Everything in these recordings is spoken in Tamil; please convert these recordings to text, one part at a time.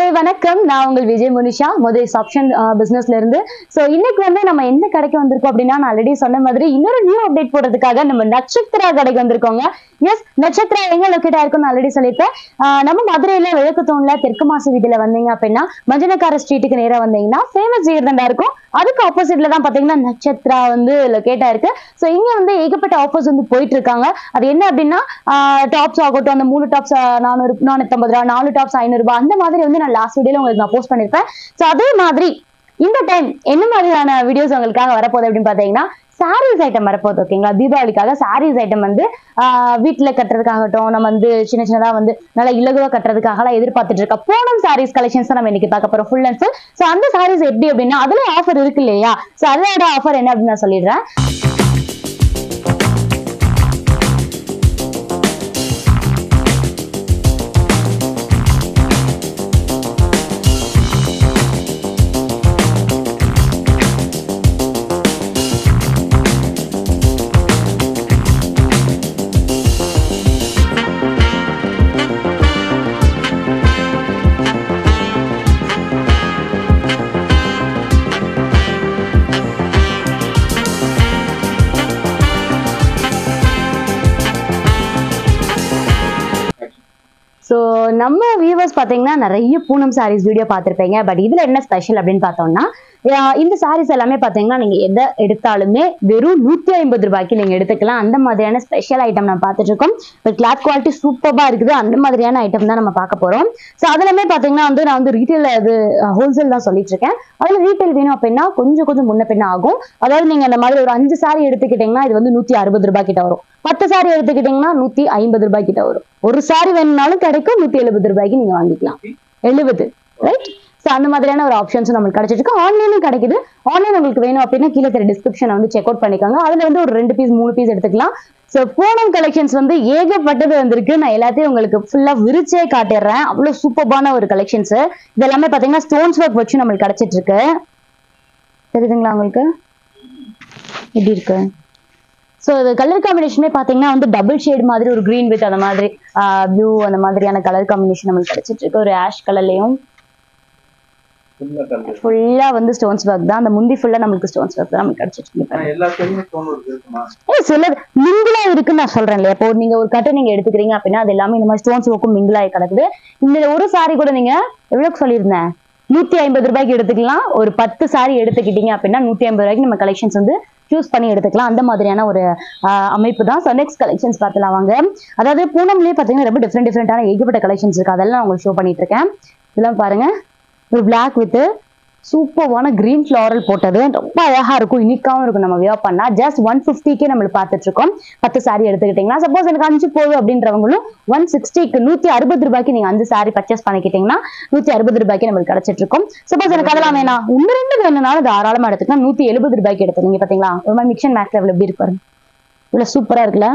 ஹலோ வணக்கம் நான் உங்கள் விஜய் முனிஷா முதல் ஆப்ஷன் பிசினஸ்ல இருந்து ஸோ இன்னைக்கு வந்து நம்ம எந்த கடைக்கு வந்திருக்கோம் அப்படின்னா நான் ஆல்ரெடி சொன்ன மாதிரி இன்னொரு நியூ அப்டேட் போடுறதுக்காக நம்ம நட்சத்திரா கடைக்கு வந்திருக்கோங்க எஸ் நட்சத்திரா எங்க லொக்கேட் ஆயிருக்கும்னு ஆல்ரெடி சொல்லியிருக்கேன் ஆஹ் நம்ம மதுரையில விளக்கு தூண்ல தெற்கு மாசு வீதியில வந்தீங்க அப்படின்னா மஞ்சனக்கார ஸ்ட்ரீட்டுக்கு நேரா வந்தீங்கன்னா ஃபேமஸ் ஜீர்தண்டா இருக்கும் அதுக்கு ஆப்போசிட்ல தான் பாத்தீங்கன்னா நட்சத்திரா வந்து லொக்கேட் ஆயிருக்கு ஸோ இங்க வந்து ஏகப்பட்ட ஆஃபர்ஸ் வந்து போயிட்டு இருக்காங்க அது என்ன அப்படின்னா டாப்ஸ் ஆகட்டும் அந்த மூணு டாப்ஸ் நானூறு நானூத்தம்பது ரூபா நாலு டாப்ஸ் ஐநூறு ரூபாய் அந்த மாதிரி வந்து நான் லாஸ்ட் வீடியோல உங்களுக்கு நான் போஸ்ட் பண்ணிருப்பேன் ஸோ அதே மாதிரி இந்த டைம் என்ன மாதிரியான வீடியோஸ் உங்களுக்காக வரப்போகுது அப்படின்னு பாத்தீங்கன்னா சாரீஸ் ஐட்டம் வரப்போகுது ஓகேங்களா தீபாவளிக்காக சாரீஸ் ஐட்டம் வந்து ஆஹ் வீட்டுல கட்டுறதுக்காகட்டும் நம்ம வந்து சின்ன சின்னதா வந்து நல்லா இலகுவா கட்டுறதுக்காகலாம் எதிர்பார்த்துட்டு இருக்க பூனம் சாரீஸ் கலெக்ஷன்ஸ் நம்ம இன்னைக்கு பார்க்க போறோம் ஃபுல் அண்ட் ஃபுல் ஸோ அந்த சாரீஸ் எப்படி அப்படின்னா அதுல ஆஃபர் இருக்கு இல்லையா ஸோ அதோட ஆஃபர் என்ன அப்படின்னு நான் சொல்லிடுறேன் ஸோ நம்ம வியூவர்ஸ் பார்த்தீங்கன்னா நிறைய பூனம் சாரீஸ் வீடியோ பார்த்துருப்பீங்க பட் இதில் என்ன ஸ்பெஷல் அப்படின்னு பார்த்தோம்னா ஆஹ் இந்த சாரீஸ் எல்லாமே பார்த்தீங்கன்னா நீங்கள் எதை எடுத்தாலுமே வெறும் நூற்றி ஐம்பது ரூபாய்க்கு நீங்கள் எடுத்துக்கலாம் அந்த மாதிரியான ஸ்பெஷல் ஐட்டம் நம்ம பார்த்துட்டு இருக்கோம் பட் கிளாத் குவாலிட்டி சூப்பராக இருக்குது அந்த மாதிரியான ஐட்டம் தான் நம்ம பார்க்க போகிறோம் ஸோ அதுலமே பார்த்தீங்கன்னா வந்து நான் வந்து ரீட்டைல் அது ஹோல்சேல் தான் சொல்லிட்டு இருக்கேன் அதில் ரீட்டைல் வேணும் அப்படின்னா கொஞ்சம் கொஞ்சம் முன்ன பின்ன ஆகும் அதாவது நீங்கள் அந்த மாதிரி ஒரு அஞ்சு சாரி எடுத்துக்கிட்டிங்கன்னா இது வந்து நூற்றி அறுபது ரூபாய் கிட்ட வரும் பத்து சாரி எடுத்துக்கிட்டிங்கன்னா நூற்றி ஐம்பது ரூபாய் கிட்ட வரும் ஒரு சாரி வேணும்னாலும் கிடைக்கும் நூற்றி எழுபது ரூபாய்க்கு நீங்கள் வாங்கிக்கலாம் எழுபது ரைட் ஸோ அந்த மாதிரியான ஒரு ஆப்ஷன்ஸும் நம்மளுக்கு கிடைச்சிட்டு இருக்கு ஆன்லைனும் கிடைக்குது ஆன்லைன் உங்களுக்கு வேணும் அப்படின்னா கீழே தெரிய டிஸ்கிரிப்ஷனை வந்து செக் அவுட் பண்ணிக்கோங்க அதுல வந்து ஒரு ரெண்டு பீஸ் மூணு பீஸ் எடுத்துக்கலாம் ஸோ பூனம் கலெக்ஷன்ஸ் வந்து ஏகப்பட்டது வந்திருக்கு நான் எல்லாத்தையும் உங்களுக்கு ஃபுல்லா விரிச்சே காட்டிடுறேன் அவ்வளோ சூப்பர்பான ஒரு கலெக்ஷன்ஸ் இது எல்லாமே பார்த்தீங்கன்னா ஸ்டோன்ஸ் ஒர்க் வச்சு நம்மளுக்கு கிடைச்சிட்டு இருக்கு தெரியுதுங்களா உங்களுக்கு எப்படி இருக்கு ஸோ இது கலர் காம்பினேஷனே பார்த்தீங்கன்னா வந்து டபுள் ஷேட் மாதிரி ஒரு green வித் அந்த மாதிரி ப்ளூ அந்த மாதிரியான கலர் காம்பினேஷன் நம்மளுக்கு கிடைச்சிட்டு இருக்கு ஒரு ஆஷ் கலர்லையும் ஃபுல்லா வந்து ஸ்டோன்ஸ் ஒர்க் தான் அந்த முந்தி ஃபுல்லா நம்மளுக்கு ஸ்டோன்ஸ் ஒர்க் தான் நமக்கு கிடைச்சிட்டு இருக்கு பாருங்க. எல்லா கையுமே தோணு இருக்குமா ஏ சிலது மிங்கிளா இருக்குன்னு நான் சொல்றேன் இல்லையா இப்போ நீங்க ஒரு கட்டை நீங்க எடுத்துக்கிறீங்க அப்படின்னா அது எல்லாமே இந்த மாதிரி ஸ்டோன்ஸ் ஒர்க்கும் மிங்கிளாகி கிடக்குது இந்த ஒரு சாரி கூட நீங்க எவ்வளவுக்கு சொல்லியிருந்தேன் நூத்தி ஐம்பது ரூபாய்க்கு எடுத்துக்கலாம் ஒரு பத்து சாரி எடுத்துக்கிட்டீங்க அப்படின்னா நூத்தி ஐம்பது ரூபாய்க்கு நம்ம கலெக்ஷன்ஸ் வந்து சூஸ் பண்ணி எடுத்துக்கலாம் அந்த மாதிரியான ஒரு ஆஹ், அமைப்பு தான் ஸோ நெக்ஸ்ட் கலெக்ஷன்ஸ் பார்த்துலாம் வாங்க அதாவது பூனம்லேயே பார்த்தீங்கன்னா ரொம்ப டிஃப்ரெண்ட் டிஃப்ரெண்டான ஏகப்பட்ட கலெக்ஷன்ஸ் இருக்கு அதெல்லாம் நான் உங்களுக்கு ஷோ பண்ணிட்டு இருக்கேன் இதெல்லாம் பாருங்க ஒரு பிளாக் வித் சூப்பர்வான கிரீன் ஃப்ளாரல் போட்டது ரொம்ப அழகா இருக்கும் இனிக்காவும் இருக்கும் நம்ம வியர் பண்ணா ஜஸ்ட் ஒன் ஃபிஃப்டிக்கே நம்ம பார்த்துட்டு இருக்கோம் பத்து சாரி எடுத்துக்கிட்டீங்கன்னா சப்போஸ் எனக்கு அஞ்சு போதும் அப்படின்றவங்களும் ஒன் சிக்ஸ்டிக்கு நூத்தி அறுபது ரூபாய்க்கு நீங்க அஞ்சு சாரி பர்ச்சேஸ் பண்ணிக்கிட்டீங்கன்னா நூத்தி அறுபது ரூபாய்க்கு நம்மளுக்கு கிடைச்சிட்டு இருக்கும் சப்போஸ் எனக்கு அதெல்லாம் வேணாம் ஒன்று ரெண்டு வேணும்னாலும் தாராளமா எடுத்துக்கலாம் நூத்தி எழுபது ரூபாய்க்கு எடுத்துக்கீங்க பாத்தீங்களா ஒரு மாதிரி மிக்சன் மேக்ஸ் லெவல் எப்படி இருக்கு பாருங்க இவ்வளவு சூப்பரா இருக்குல்ல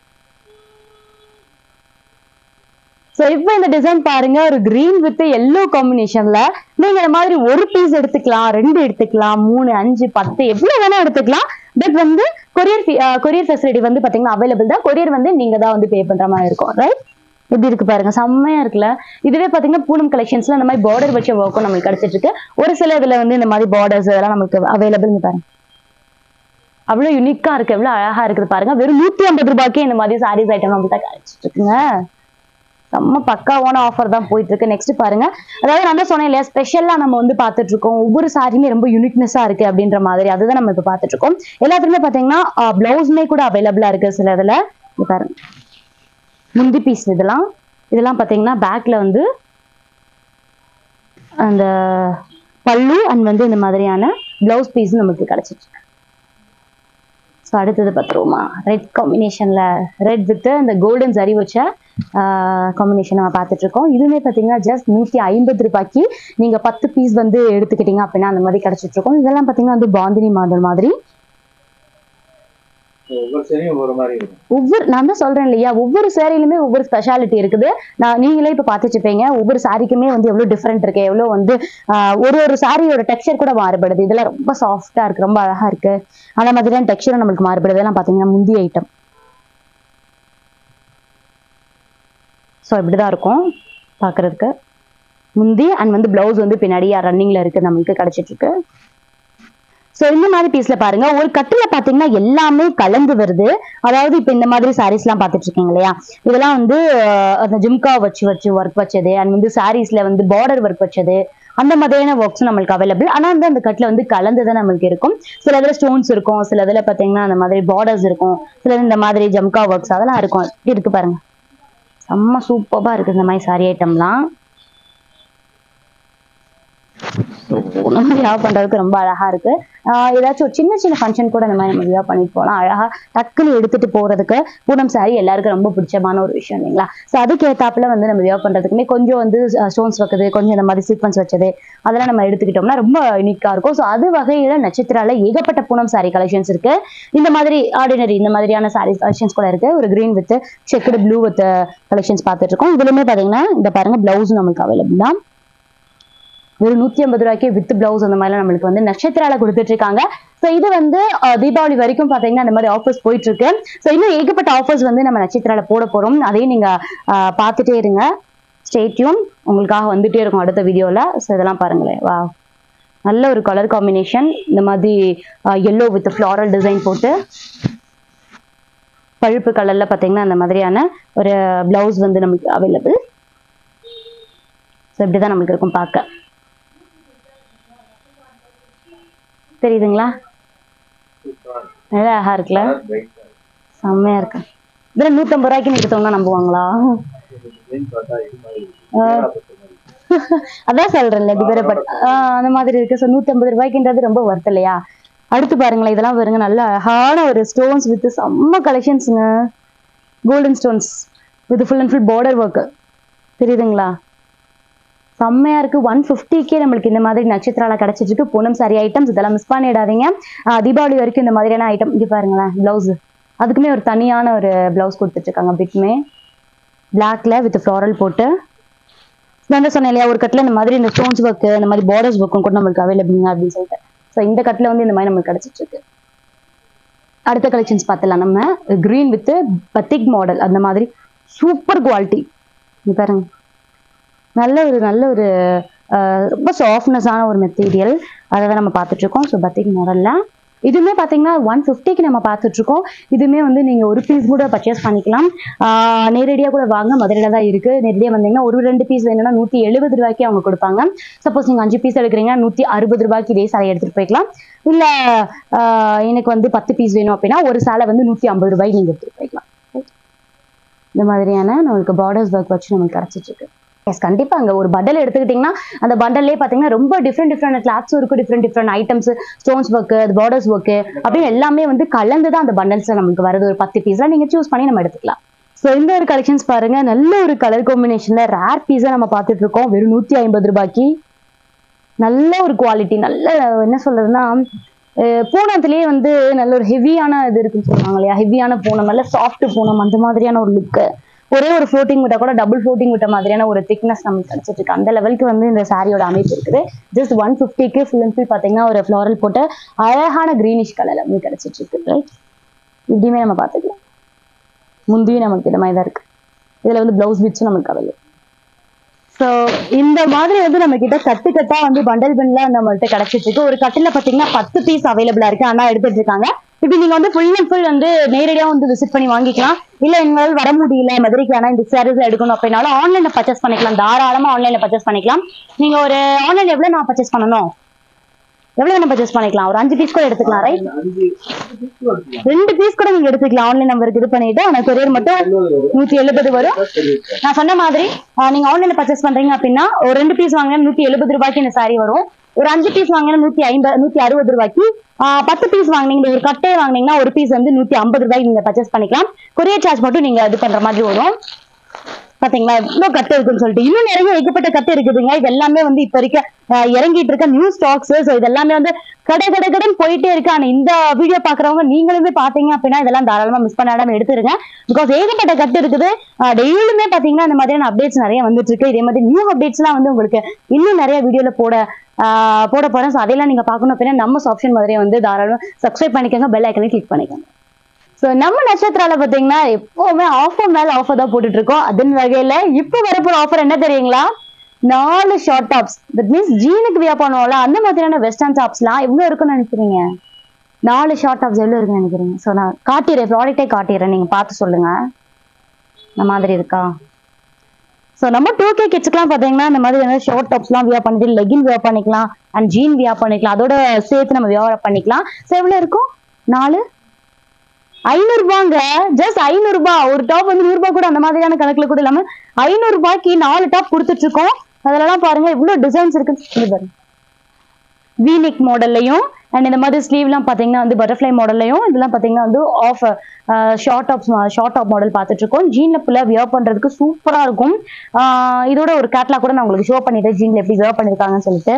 ஸோ இப்போ இந்த டிசைன் பாருங்க ஒரு கிரீன் வித் எல்லோ காம்பினேஷன்ல நீங்க இந்த மாதிரி ஒரு பீஸ் எடுத்துக்கலாம் ரெண்டு எடுத்துக்கலாம் மூணு அஞ்சு பத்து எவ்வளவு வேணா எடுத்துக்கலாம் பட் வந்து கொரியர் கொரியர் ஃபெசிலிட்டி வந்து பாத்தீங்கன்னா அவைலபிள் தான் கொரியர் வந்து நீங்க தான் வந்து பே பண்ற மாதிரி இருக்கும் ரைட் எப்படி இருக்கு பாருங்க செம்மையா இருக்குல்ல இதுவே பாத்தீங்கன்னா பூனம் கலெக்ஷன்ஸ்ல இந்த மாதிரி பார்டர் வச்ச ஒர்க்கும் நம்மளுக்கு கிடைச்சிட்டு இருக்கு ஒரு சில இதுல வந்து இந்த மாதிரி பார்டர்ஸ் இதெல்லாம் நமக்கு அவைலபிள் பாருங்க அவ்வளவு யூனிக்கா இருக்கு எவ்வளவு அழகா இருக்குது பாருங்க வெறும் நூத்தி ஐம்பது ரூபாய்க்கே இந்த மாதிரி சாரீஸ் ஐட்டம் நம்மள்ட்ட கிடைச்சிட்டு இருக்குங்க செம்ம பக்காவான ஆஃபர் தான் போயிட்டு இருக்கு நெக்ஸ்ட் பாருங்க அதாவது நான் தான் சொன்னேன் இல்லையா ஸ்பெஷலா நம்ம வந்து பார்த்துட்டு இருக்கோம் ஒவ்வொரு சாரியுமே ரொம்ப யூனிக்னஸா இருக்கு அப்படின்ற மாதிரி அதுதான் நம்ம இப்போ பார்த்துட்டு இருக்கோம் எல்லாத்துலயுமே பாத்தீங்கன்னா பிளவுஸ்மே கூட அவைலபிளா இருக்கு சில இதுல இங்க பாருங்க முந்தி பீஸ் இதெல்லாம் இதெல்லாம் பாத்தீங்கன்னா பேக்ல வந்து அந்த பல்லு அண்ட் வந்து இந்த மாதிரியான பிளவுஸ் பீஸ் நமக்கு கிடைச்சிட்டு இருக்கு ஸோ அடுத்தது பார்த்துருவோமா ரெட் காம்பினேஷன்ல ரெட் வித் இந்த கோல்டன் ஜரி வச்ச காம்பினேஷன் நம்ம பார்த்துட்டு இருக்கோம் இதுவுமே பார்த்தீங்கன்னா ஜஸ்ட் நூற்றி ஐம்பது ரூபாய்க்கு நீங்க பத்து பீஸ் வந்து எடுத்துக்கிட்டீங்க அப்படின்னா அந்த மாதிரி கிடைச்சிட்டு இருக்கும் இதெல்லாம் பார்த்தீங்கன்னா வந்து பாந்தினி மாடல் மாதிரி ஒவ்வொரு சரியும் ஒவ்வொரு மாதிரி இருக்கும் ஒவ்வொரு நான் தான் சொல்றேன் இல்லையா ஒவ்வொரு சேரீலுமே ஒவ்வொரு ஸ்பெஷாலிட்டி இருக்குது நான் நீங்களே இப்போ பார்த்துட்டு இருப்பீங்க ஒவ்வொரு சாரிக்குமே வந்து எவ்வளோ டிஃப்ரெண்ட் இருக்கு எவ்வளோ வந்து ஆஹ், ஒரு ஒரு சாரியோட டெக்ஸ்சர் கூட மாறுபடுது இதெல்லாம் ரொம்ப சாஃப்டா இருக்கு ரொம்ப அழகா இருக்கு அந்த மாதிரியான டெக்ஸ்சரும் நம்மளுக்கு மாறுபடுது இதெல்லாம் பார்த்தீங்கன்னா முந்தி ஐட்டம் ஸோ இப்படிதான் இருக்கும் பார்க்கறதுக்கு முந்தி அண்ட் வந்து பிளவுஸ் வந்து பின்னாடி ரன்னிங்ல இருக்கு நம்மளுக்கு கிடைச்சிட்டு இருக்கு சோ இந்த மாதிரி பீஸ்ல பாருங்க ஒரு கட்டுல பாத்தீங்கன்னா எல்லாமே கலந்து வருது அதாவது இப்ப இந்த மாதிரி சாரீஸ் எல்லாம் பாத்துட்டு இருக்கீங்க இல்லையா இதெல்லாம் வந்து அஹ், அந்த ஜிம்கா வச்சு வச்சு ஒர்க் வச்சது அண்ட் வந்து சாரீஸ்ல வந்து பார்டர் ஒர்க் வச்சது அந்த மாதிரியான ஒர்க்ஸ் நம்மளுக்கு அவைலபிள் ஆனா வந்து அந்த கட்டுல வந்து கலந்து தான் நம்மளுக்கு இருக்கும் சில இதுல ஸ்டோன்ஸ் இருக்கும் சில இதுல பாத்தீங்கன்னா அந்த மாதிரி பார்டர்ஸ் இருக்கும் சில இந்த மாதிரி ஜம்கா ஒர்க்ஸ் அதெல்லாம் இருக்கும் இருக்கு பாருங்க செம்ம சூப்பரா இருக்கு இந்த மாதிரி சாரி ஐட்டம்லாம் நம்ம வியாபாரம் பண்றதுக்கு ரொம்ப அழகா இருக்கு ஆஹ் ஏதாச்சும் ஒரு சின்ன சின்ன ஃபங்க்ஷன் கூட இந்த மாதிரி நம்ம வியா பண்ணிட்டு போகலாம் அழகா டக்குன்னு எடுத்துட்டு போறதுக்கு பூனம் சாரி எல்லாருக்கும் ரொம்ப பிடிச்சமான ஒரு விஷயம் இல்லைங்களா ஸோ அதுக்கு ஏத்தாப்புல வந்து நம்ம வியா பண்றதுக்குமே கொஞ்சம் வந்து ஸ்டோன்ஸ் வைக்கிறது கொஞ்சம் இந்த மாதிரி சீக்வன்ஸ் வச்சது அதெல்லாம் நம்ம எடுத்துக்கிட்டோம்னா ரொம்ப யூனிக்கா இருக்கும் ஸோ அது வகையில நட்சத்திரால ஏகப்பட்ட பூனம் சாரி கலெக்ஷன்ஸ் இருக்கு இந்த மாதிரி ஆர்டினரி இந்த மாதிரியான சாரி கலெக்ஷன்ஸ் கூட இருக்கு ஒரு green with checked blue with collections பார்த்துட்டு இருக்கோம் இதுலயுமே பாத்தீங்கன்னா இந்த பாருங்க பிளவுஸ் நமக்கு அவைலபிள் தான் வெறும் நூத்தி ஐம்பது ரூபாய்க்கு வித் பிளவுஸ் அந்த மாதிரிலாம் நம்மளுக்கு வந்து நட்சத்திரால கொடுத்துட்டு இருக்காங்க ஸோ இது வந்து அஹ், தீபாவளி வரைக்கும் பாத்தீங்கன்னா இந்த மாதிரி ஆஃபர்ஸ் போயிட்டு இருக்கு ஸோ இன்னும் ஏகப்பட்ட ஆஃபர்ஸ் வந்து நம்ம நட்சத்திரால போட போறோம் அதையும் நீங்க அஹ், பார்த்துட்டே இருங்க ஸ்டேட்யூன் உங்களுக்காக வந்துட்டே இருக்கும் அடுத்த வீடியோல ஸோ இதெல்லாம் பாருங்களேன் வா நல்ல ஒரு கலர் காம்பினேஷன் இந்த மாதிரி எல்லோ வித் ஃப்ளாரல் டிசைன் போட்டு பழுப்பு கலர்ல பாத்தீங்கன்னா அந்த மாதிரியான ஒரு பிளவுஸ் வந்து நமக்கு அவைலபிள் ஸோ இப்படிதான் நமக்கு இருக்கும் பார்க்க தெரியுதுங்களா நல்லா அழகா இருக்குல்ல செம்மையா இருக்கு இதுல நூத்தம்பது ரூபாய்க்கு எடுத்தோம்னா நம்புவாங்களா அதான் சொல்றேன்ல இது வேற பட் ஆஹ் அந்த மாதிரி இருக்கு ஸோ நூத்தம்பது ரூபாய்க்குன்றது ரொம்ப ஒர்த் இல்லையா அடுத்து பாருங்களேன் இதெல்லாம் வருங்க நல்ல அழகான ஒரு ஸ்டோன்ஸ் வித் செம்ம கலெக்ஷன்ஸுங்க golden stones with full and full border work தெரியுதுங்களா செம்மையா இருக்கு ஒன் ஃபிஃப்டிக்கே நம்மளுக்கு இந்த மாதிரி நட்சத்திரால கிடைச்சிட்டு இருக்கு பூனம் சாரி ஐட்டம்ஸ் இதெல்லாம் மிஸ் பண்ணிடாதீங்க ஆஹ் தீபாவளி வரைக்கும் இந்த மாதிரியான ஐட்டம் இங்க பாருங்களேன் பிளவுஸ் அதுக்குமே ஒரு தனியான ஒரு பிளவுஸ் கொடுத்துட்டு இருக்காங்க பிட்மே பிளாக்ல வித் ஃப்ளாரல் போட்டு நான் தான் சொன்னேன் இல்லையா ஒரு கட்டில் இந்த மாதிரி இந்த ஸ்டோன்ஸ் ஒர்க் இந்த மாதிரி பார்டர்ஸ் ஒர்க்கும் கூட நம்மளுக்கு அவைலபிளுங்க அப்படின்னு சொல்லிட்டு ஸோ இந்த கட்டில் வந்து இந்த மாதிரி நம்மளுக்கு கிடைச்சிட்டு இருக்கு அடுத்த கலெக்ஷன்ஸ் பார்த்துலாம் நம்ம கிரீன் வித் பத்திக் மாடல் அந்த மாதிரி சூப்பர் குவாலிட்டி இங்க பாருங்க நல்ல ஒரு நல்ல ஒரு அஹ், ரொம்ப சாஃப்ட்னஸான ஒரு மெட்டீரியல் அதை தான் நம்ம பார்த்துட்டு இருக்கோம் ஸோ பத்திக் மாடல்ல இதுவுமே பார்த்தீங்கன்னா ஒன் ஃபிஃப்டிக்கு நம்ம பார்த்துட்டு இருக்கோம் இதுவுமே வந்து நீங்கள் ஒரு பீஸ் கூட பர்ச்சேஸ் பண்ணிக்கலாம் நேரடியாக கூட வாங்க மதுரையில் தான் இருக்குது நேரடியாக வந்தீங்கன்னா ஒரு ரெண்டு பீஸ் வேணும்னா நூற்றி எழுபது ரூபாய்க்கு அவங்க கொடுப்பாங்க சப்போஸ் நீங்கள் அஞ்சு பீஸ் எடுக்கிறீங்கன்னா நூற்றி அறுபது ரூபாய்க்கு இதே சாலை எடுத்துகிட்டு போய்க்கலாம் இல்லை எனக்கு வந்து பத்து பீஸ் வேணும் அப்படின்னா ஒரு சாலை வந்து நூற்றி ஐம்பது ரூபாய்க்கு நீங்கள் எடுத்துகிட்டு போய்க்கலாம் இந்த மாதிரியான நம்மளுக்கு பார்டர்ஸ் ஒர்க் வச்சு நம்மளுக்கு கிடச்சிட்டு இருக்கு எஸ் கண்டிப்பா அங்க ஒரு பண்டல் எடுத்துக்கிட்டிங்கன்னா அந்த பண்டல்லே பாத்தீங்கன்னா ரொம்ப டிஃப்ரெண்ட் டிஃப்ரெண்ட் கிளாத்ஸும் இருக்கும் different different items stones work அது பார்டர்ஸ் ஒர்க் அப்படின்னு எல்லாமே வந்து கலந்து தான் அந்த பண்டல்ஸ்ல நமக்கு வருது ஒரு பத்து பீஸ்ல நீங்க சூஸ் பண்ணி நம்ம எடுத்துக்கலாம் ஸோ இந்த ஒரு கலெக்ஷன்ஸ் பாருங்க நல்ல ஒரு கலர் காம்பினேஷன்ல ரேர் பீஸா நம்ம பார்த்துட்டு இருக்கோம் வெறும் நூத்தி ஐம்பது ரூபாய்க்கு நல்ல ஒரு குவாலிட்டி நல்ல என்ன சொல்றதுன்னா அஹ் பூனத்திலேயே வந்து நல்ல ஒரு ஹெவியான இது இருக்குன்னு சொல்லுவாங்க இல்லையா ஹெவியான பூனம் நல்ல சாஃப்ட் பூனம் அந்த மாதிரியான ஒரு லுக்கு ஒரே ஒரு ஃப்ளோட்டிங் விட்டா கூட டபுள் ஃப்ளோட்டிங் விட்ட மாதிரியான ஒரு திக்னஸ் நமக்கு கிடைச்சிட்டு இருக்கு அந்த லெவலுக்கு வந்து இந்த சாரியோட அமைப்பு இருக்குது ஜஸ்ட் ஒன் ஃபிஃப்டிக்கு ஃபுல் அண்ட் ஃபுல் பார்த்தீங்கன்னா ஒரு ஃப்ளாரல் போட்ட அழகான கிரீனிஷ் கலர்ல வந்து கிடைச்சிட்டு இருக்கு ரைட் இப்படியுமே நம்ம பார்த்துக்கலாம் முந்தியும் நமக்கு இந்த மாதிரி தான் இருக்கு இதுல வந்து பிளவுஸ் பிட்ஸும் நமக்கு அவைலபிள் ஸோ இந்த மாதிரி வந்து நம்ம கிட்ட கட்டு கட்டா வந்து பண்டல் பண்டலா நம்மள்ட்ட கிடைச்சிட்டு இருக்கு ஒரு கட்டில பாத்தீங்கன்னா பத்து பீஸ் அவைலபிளா இருக்கு ஆனா எடுத்துட்டு இருக்காங்க இப்ப நீங்க வந்து ஃபுல் அண்ட் ஃபுல் வந்து நேரடியா வந்து விசிட் பண்ணி வாங்கிக்கலாம் இல்ல எங்களால் வர முடியல மதுரைக்கு ஆனா இந்த சாரீஸ் எடுக்கணும் அப்படின்னாலும் ஆன்லைன்ல பர்ச்சேஸ் பண்ணிக்கலாம் தாராளமா ஆன்லைன்ல பர்ச்சேஸ் பண்ணிக்கலாம் நீங்க ஒரு ஆன்லைன்ல எவ்வளவு நான் பர்ச்சேஸ் பண்ணணும் எவ்வளவு நம்ம பர்ச்சேஸ் பண்ணிக்கலாம் ஒரு அஞ்சு பீஸ் கூட எடுத்துக்கலாம் ரைட் ரெண்டு பீஸ் கூட நீங்க எடுத்துக்கலாம் ஆன்லைன் நம்பருக்கு இது பண்ணிட்டு ஆனா கொரியர் மட்டும் நூத்தி எழுபது வரும் நான் சொன்ன மாதிரி ஆஹ் நீங்க ஆன்லைன்ல பர்ச்சேஸ் பண்றீங்க அப்படின்னா ஒரு ரெண்டு பீஸ் வாங்கினா நூத்தி எழுபது ரூபாய்க்கு இந்த சாரி வரும் ஒரு அஞ்சு பீஸ் வாங்கினா நூத்தி ஐம்பது நூத்தி அறுபது ரூபாய்க்கு ஆஹ் பத்து பீஸ் வாங்குனீங்க ஒரு கட்டையை வாங்குனீங்கன்னா ஒரு பீஸ் வந்து நூத்தி ஐம்பது ரூபாய்க்கு நீங்க பர்ச்சேஸ் பண்ணிக்கலாம் கொரியர் சார்ஜ் மட்டும் நீங்க இது பண்ற மாதிரி வரும் பாத்தீங்களா இவ்வளவு கட்டு இருக்குன்னு சொல்லிட்டு இன்னும் நிறைய ஏகப்பட்ட கட்டு இருக்குதுங்க இது எல்லாமே வந்து இப்ப இருக்க ஆஹ் இறங்கிட்டு இருக்க நியூ ஸ்டாக்ஸ் ஸோ இது எல்லாமே வந்து கடை கடை கடன் போயிட்டே இருக்கு ஆனா இந்த வீடியோ பாக்குறவங்க நீங்களுமே பாத்தீங்க அப்படின்னா இதெல்லாம் தாராளமா மிஸ் பண்ணாம எடுத்துருங்க பிகாஸ் ஏகப்பட்ட கட்டு இருக்குது டெய்லியுமே பாத்தீங்கன்னா இந்த மாதிரியான அப்டேட்ஸ் நிறைய வந்துட்டு இருக்கு இதே மாதிரி நியூ அப்டேட்ஸ் எல்லாம் வந்து உங்களுக்கு இன்னும் நிறைய வீடியோல போட ஆஹ் போட போறேன் ஸோ அதெல்லாம் நீங்க பார்க்கணும் அப்படின்னா நம்ம ஆப்ஷன் மாதிரியே வந்து தாராளமா சப்ஸ்கிரைப் பண்ணிக்கோங்க பெல் ஐக்கனை கிளிக் பண்ணிக்கோங்க ஸோ நம்ம நட்சத்திரால பாத்தீங்கன்னா எப்பவுமே ஆஃபர் மேல ஆஃபர் தான் போட்டுட்டு இருக்கோம் அதன் வகையில இப்போ வரப்போற ஆஃபர் என்ன தெரியுங்களா நாலு ஷார்ட் டாப்ஸ் தட் மீன்ஸ் ஜீனுக்கு வியா பண்ணுவோம்ல அந்த மாதிரியான வெஸ்டர்ன் டாப்ஸ்லாம் எவ்வளவு இருக்குன்னு நினைக்கிறீங்க நாலு ஷார்ட் டாப்ஸ் எவ்வளவு இருக்குன்னு நினைக்கிறீங்க ஸோ நான் காட்டிடுறேன் ப்ராடக்டே காட்டிடுறேன் நீங்க பார்த்து சொல்லுங்க இந்த மாதிரி இருக்கா ஸோ நம்ம டூ கே கிட்ஸ்க்குலாம் பார்த்தீங்கன்னா இந்த மாதிரி வந்து ஷார்ட் டாப்ஸ்லாம் வியா பண்ணிட்டு லெகின் வியா பண்ணிக்கலாம் அண்ட் ஜீன் வியா பண்ணிக்கலாம் அதோட சேர்த்து நம்ம வியா பண்ணிக்கலாம் ஸோ எவ்வளோ இருக்கும் நாலு ஐநூறுபாங்க ஜஸ்ட் ஐநூறுபா ஒரு டாப் வந்து நூறுபா கூட அந்த மாதிரியான கணக்குல கூட இல்லாம ஐநூறு ரூபாய்க்கு நாலு டாப் கொடுத்துட்டு இருக்கோம் அதுலலாம் பாருங்க இவ்வளவு டிசைன்ஸ் இருக்கு இங்க பாருங்க வீனிக் மாடல்லையும் அண்ட் இந்த மாதிரி ஸ்லீவ்லாம் பார்த்தீங்கன்னா வந்து பட்டர்ஃப்ளை மாடல்லையும் இதெல்லாம் பார்த்தீங்கன்னா வந்து of short tops short top model பார்த்துட்டு இருக்கோம் ஜீன்ல ஃபுல்லாக வியர் பண்ணுறதுக்கு சூப்பராக இருக்கும் ஆஹ் இதோட ஒரு கேட்லாக் கூட நான் உங்களுக்கு ஷோ பண்ணிட்டேன் ஜீன்ல எப்படி வியர் பண்ணியிருக்காங்கன்னு சொல்லிட்டு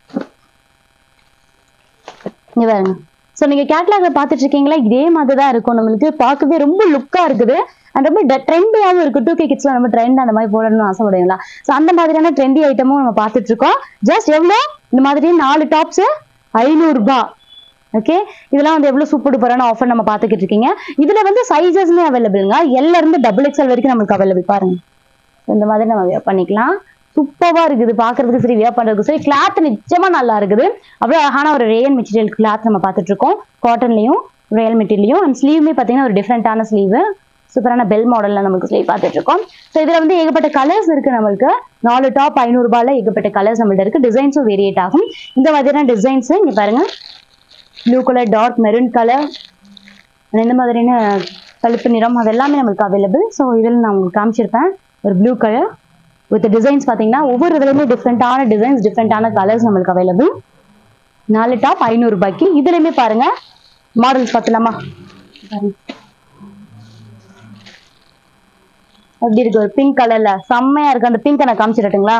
இங்க பாருங்க ஸோ நீங்க கேட்லாக்ல பார்த்துட்டு இருக்கீங்களா இதே மாதிரி தான் இருக்கும் நம்மளுக்கு பார்க்கவே ரொம்ப லுக்கா இருக்குது அண்ட் ரொம்ப ட்ரெண்டியாகவும் இருக்கு டூ கே கிட்ஸ்ல நம்ம ட்ரெண்ட் அந்த மாதிரி போடணும்னு ஆசைப்படுவீங்களா ஸோ அந்த மாதிரியான ட்ரெண்டி ஐட்டமும் நம்ம பார்த்துட்டு இருக்கோம் ஜஸ்ட் எவ்வளோ இந்த மாதிரி நாலு டாப்ஸ் ஐநூறுபா ஓகே இதெல்லாம் வந்து எவ்வளவு சூப்பர் டூப்பரான ஆஃபர் நம்ம பார்த்துக்கிட்டு இருக்கீங்க இதுல வந்து சைஸஸ்மே அவைலபிள்ங்க எல்ல இருந்து டபுள் எக்ஸ்எல் வரைக்கும் நம்மளுக்கு அவைலபிள் பாருங்க இந்த மாதிரி நம்ம wear பண்ணிக்கலாம் சூப்பரா இருக்குது பாக்குறதுக்கு சரி வியர் பண்றதுக்கு சரி கிளாத் நிச்சயமா நல்லா இருக்குது அவ்வளவு அழகான ஒரு ரேயன் மெட்டீரியல் கிளாத் நம்ம பார்த்துட்டு இருக்கோம் காட்டன்லயும் ரேயல் மெட்டீரியலையும் அண்ட் ஸ்லீவுமே பார்த்தீங்கன்னா ஒரு டிஃப்ரெண்டான ஸ்லீவ் சூப்பரான பெல் மாடல்ல நமக்கு ஸ்லீவ் பார்த்துட்டு இருக்கோம் ஸோ இதுல வந்து ஏகப்பட்ட கலர்ஸ் இருக்கு நம்மளுக்கு நாலு டாப் ஐநூறு ரூபாயில ஏகப்பட்ட கலர்ஸ் நம்மள்ட்ட இருக்கு டிசைன்ஸும் வேரியேட் ஆகும் இந்த மாதிரியான டிசைன்ஸ் இங்க பாருங்க blue colour dark maroon colour இந்த மாதிரியான கழுப்பு நிறம் அது எல்லாமே நம்மளுக்கு அவைலபிள் ஸோ இதில் நான் உங்களுக்கு காமிச்சிருப்பேன் ஒரு ப்ளூ கலர் வித் டிசைன்ஸ் பார்த்தீங்கன்னா ஒவ்வொரு இதுலையுமே டிஃப்ரெண்டான டிசைன்ஸ் டிஃப்ரெண்டான கலர்ஸ் நம்மளுக்கு அவைலபிள் நாலு டாப் ஐநூறு ரூபாய்க்கு இதுலையுமே பாருங்க மாடல்ஸ் பார்த்துலாமா பாருங்க. எப்படி இருக்கு ஒரு பிங்க் கலர்ல செம்மையா இருக்கு அந்த பிங்க் நான் காமிச்சிடட்டுங்களா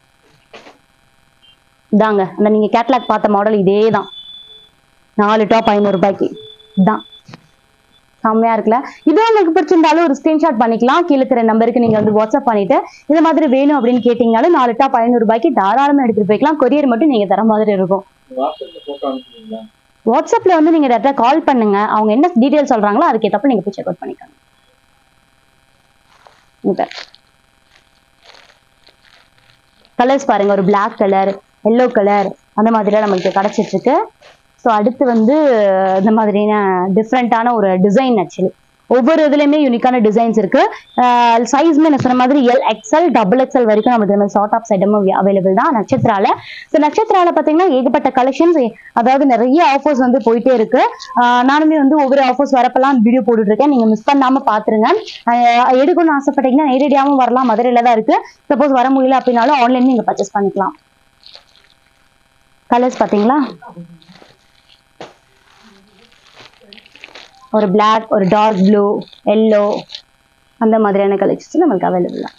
இதாங்க அந்த நீங்க கேட்லாக் பார்த்த மாடல் இதே தான் நாலு டாப் ஐநூறு ரூபாய்க்கு இதான் செம்மையா இருக்குல்ல இது உங்களுக்கு பிடிச்சிருந்தாலும் ஒரு ஸ்கிரீன்ஷாட் பண்ணிக்கலாம் கீழே இருக்கிற நம்பருக்கு நீங்க வந்து வாட்ஸ்அப் பண்ணிட்டு இந்த மாதிரி வேணும் அப்படின்னு கேட்டீங்கனாலும் நாலு டாப் ஐநூறு ரூபாய்க்கு தாராளமா எடுத்துட்டு போய்க்கலாம் கொரியர் மட்டும் நீங்க தர மாதிரி இருக்கும் வாட்ஸ்அப்ல போட்டோ அனுப்புறீங்களா வாட்ஸ்அப்ல வந்து நீங்க டேரக்டா கால் பண்ணுங்க அவங்க என்ன டீடைல் சொல்றாங்களோ அதுக்கேற்றப்ப நீங்க போய் செக் அவுட் பண்ணிக்கோங்க கலர்ஸ் பாருங்க ஒரு Black கலர் எல்லோ கலர் அந்த மாதிரிலாம் நமக்கு கிடைச்சிட்டு இருக்கு ஸோ அடுத்து வந்து இந்த மாதிரியான டிஃப்ரெண்ட்டான ஒரு டிசைன் ஆக்சுவலி ஒவ்வொரு இதுலையுமே யூனிக்கான டிசைன்ஸ் இருக்கு சைஸ்மே நான் சொன்ன மாதிரி எல் எக்ஸ்எல் டபுள் எக்ஸ்எல் வரைக்கும் நமக்கு இந்த ஷார்ட் ஆஃப் ஐட்டமும் அவைலபிள் தான் நட்சத்திரால ஸோ நட்சத்திரால பார்த்தீங்கன்னா ஏகப்பட்ட கலெக்ஷன்ஸ் அதாவது நிறைய ஆஃபர்ஸ் வந்து போயிட்டே இருக்கு ஆஹ் நானுமே வந்து ஒவ்வொரு ஆஃபர்ஸ் வரப்பெல்லாம் வீடியோ போட்டுட்டு இருக்கேன் நீங்க மிஸ் பண்ணாம பாத்துருங்க ஆஹ் எடுக்கணும்னு ஆசைப்பட்டீங்கன்னா நேரடியாகவும் வரலாம் மதுரையில தான் இருக்கு சப்போஸ் வர முடியல அப்படின்னாலும் ஆன்லைன் நீங்க பர்ச்சேஸ் பண்ணிக்கலாம் கலர்ஸ் பாத்தீங்களா ஒரு Black ஒரு டார்க் ப்ளூ எல்லோ அந்த மாதிரியான கலெக்ஷன்ஸ் நம்மளுக்கு அவைலபிள் தான்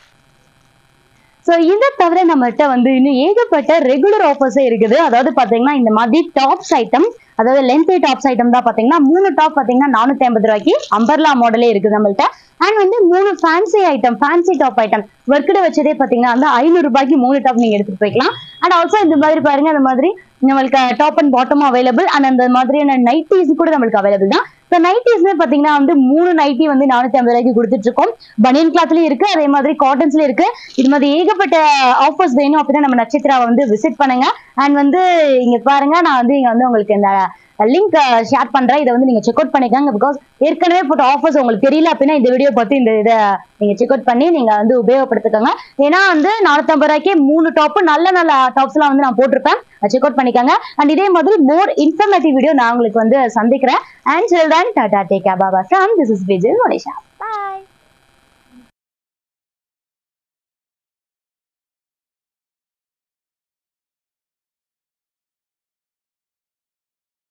ஸோ இதை தவிர நம்மகிட்ட வந்து இன்னும் ஏகப்பட்ட ரெகுலர் ஆஃபர்ஸே இருக்குது அதாவது பார்த்தீங்கன்னா இந்த மாதிரி டாப்ஸ் ஐட்டம் அதாவது லென்த் டாப்ஸ் ஐட்டம் தான் பார்த்தீங்கன்னா மூணு டாப் பார்த்தீங்கன்னா நானூற்றி ஐம்பது ரூபாய்க்கு அம்பர்லா மாடலே இருக்குது நம்மள்ட்ட அண்ட் வந்து மூணு fancy item fancy top item ஒர்க்கிட வச்சதே பார்த்தீங்கன்னா வந்து ஐநூறு ரூபாய்க்கு மூணு டாப் நீங்கள் எடுத்துட்டு போய்க்கலாம் அண்ட் ஆல்சோ இந்த மாதிரி பாருங்க இந்த மாதிரி நம்மளுக்கு top and bottom available and அந்த மாதிரியான நைட்டிஸ் கூட நம்மளுக்கு அவைலபிள் தான் ஸோ நைட்டிஸ்மே பார்த்தீங்கன்னா வந்து மூணு நைட்டி வந்து நானூற்றி ஐம்பது ரூபாய்க்கு கொடுத்துட்டு இருக்கோம் பனியன் கிளாத்லயும் இருக்கு அதே மாதிரி காட்டன்ஸ்லயும் இருக்கு இது மாதிரி ஏகப்பட்ட ஆஃபர்ஸ் வேணும் அப்படின்னா நம்ம நட்சத்திராவை வந்து விசிட் பண்ணுங்க அண்ட் வந்து இங்க பாருங்க நான் வந்து இங்க வந்து உங்களுக்கு இந்த லிங்க் ஷேர் பண்றேன் இதை வந்து நீங்க செக் அவுட் பண்ணிக்கோங்க பிகாஸ் ஏற்கனவே போட்ட ஆஃபர்ஸ் உங்களுக்கு தெரியல அப்படின்னா இந்த வீடியோ பார்த்து இந்த இதை நீங்க செக் அவுட் பண்ணி நீங்க வந்து உபயோகப்படுத்திக்கோங்க ஏன்னா வந்து நானூத்தம்பது ரூபாய்க்கு மூணு டாப் நல்ல நல்ல டாப்ஸ் எல்லாம் வந்து நான் போட்டிருப்பேன் செக் அவுட் பண்ணிக்கோங்க அண்ட் இதே மாதிரி மோர் இன்ஃபர்மேட்டிவ் வீடியோ நான் உங்களுக்கு வந்து சந்திக்கிறேன் அண்ட் சில்ட்ரன் டாடா டேக் பாபா ஃப்ரம் திஸ் இஸ் விஜய் மொடேஷா